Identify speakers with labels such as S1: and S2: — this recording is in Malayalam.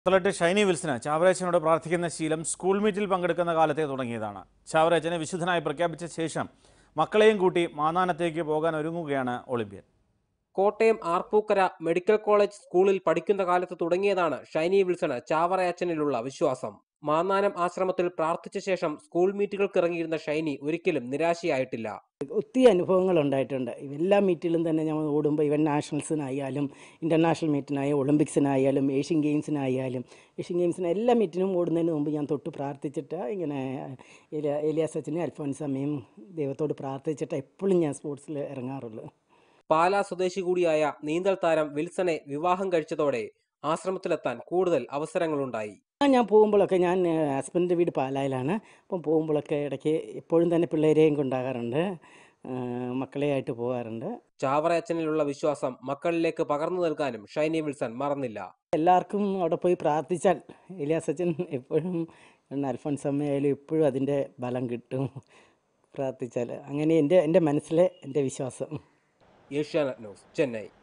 S1: അത്ലറ്റ് ഷൈനി വിൽസന് ചാവറേച്ചനോട് പ്രാർത്ഥിക്കുന്ന ശീലം സ്കൂൾ മീറ്റിൽ പങ്കെടുക്കുന്ന കാലത്തെ തുടങ്ങിയതാണ് ചാവറേച്ചനെ വിശുദ്ധനായി പ്രഖ്യാപിച്ച ശേഷം മക്കളെയും കൂട്ടി മാന്നാനത്തേക്ക് പോകാൻ ഒരുങ്ങുകയാണ് Olympian
S2: Kottayam Arpookara medical college സ്കൂളിൽ പഠിക്കുന്ന കാലത്ത് തുടങ്ങിയതാണ് ഷൈനി വിൽസണ് ചാവറയച്ചനിലുള്ള വിശ്വാസം മാന്നാനം ആശ്രമത്തിൽ പ്രാർത്ഥിച്ച ശേഷം സ്കൂൾ മീറ്റുകൾക്ക് ഇറങ്ങിയിരുന്ന ഷൈനി ഒരിക്കലും നിരാശയായിട്ടില്ല
S3: ഒത്തിരി അനുഭവങ്ങൾ ഉണ്ടായിട്ടുണ്ട് എല്ലാ മീറ്റിലും തന്നെ ഞങ്ങൾ ഓടുമ്പോൾ ഇവൻ നാഷണൽസിനായാലും ഇൻ്റർനാഷണൽ മീറ്റിനായാലും ഒളിമ്പിക്സിനായാലും ഏഷ്യൻ ഗെയിംസിനായാലും ഏഷ്യൻ ഗെയിംസിന് എല്ലാ മീറ്റിനും ഓടുന്നതിന് മുമ്പ് ഞാൻ തൊട്ട് പ്രാർത്ഥിച്ചിട്ട് ഇങ്ങനെ എലിയ എലിയാസ് അച്ഛനെയും അൽഫോൻസമ്മയും ദൈവത്തോട് പ്രാർത്ഥിച്ചിട്ട് എപ്പോഴും ഞാൻ സ്പോർട്സിൽ ഇറങ്ങാറുള്ളൂ
S2: പാലാ സ്വദേശി കൂടിയായ നീന്തൽ താരം വിൽസനെ വിവാഹം കഴിച്ചതോടെ ആശ്രമത്തിലെത്താൻ കൂടുതൽ അവസരങ്ങളുണ്ടായി
S3: ആ, ഞാൻ പോകുമ്പോഴൊക്കെ ഞാൻ ഹസ്ബൻഡിൻ്റെ വീട് പാലായിലാണ് അപ്പം പോകുമ്പോഴൊക്കെ ഇടയ്ക്ക് എപ്പോഴും തന്നെ പിള്ളേരെയും കൊണ്ടാകാറുണ്ട് ആ, മക്കളെയായിട്ട് പോകാറുണ്ട്
S2: ചാവറയച്ചനിലുള്ള വിശ്വാസം മക്കളിലേക്ക് പകർന്നു നൽകാനും ഷൈനി വിൽസൺ മറന്നില്ല
S3: എല്ലാവർക്കും അവിടെ പോയി പ്രാർത്ഥിച്ചാൽ എലിയാസ് അച്ഛൻ എപ്പോഴും അൽഫോൻസ് അമ്മയായാലും എപ്പോഴും അതിൻ്റെ ബലം കിട്ടും പ്രാർത്ഥിച്ചാൽ അങ്ങനെ എൻ്റെ എൻ്റെ മനസ്സിലെ എൻ്റെ വിശ്വാസം
S2: ഏഷ്യാനെറ്റ് ന്യൂസ് ചെന്നൈ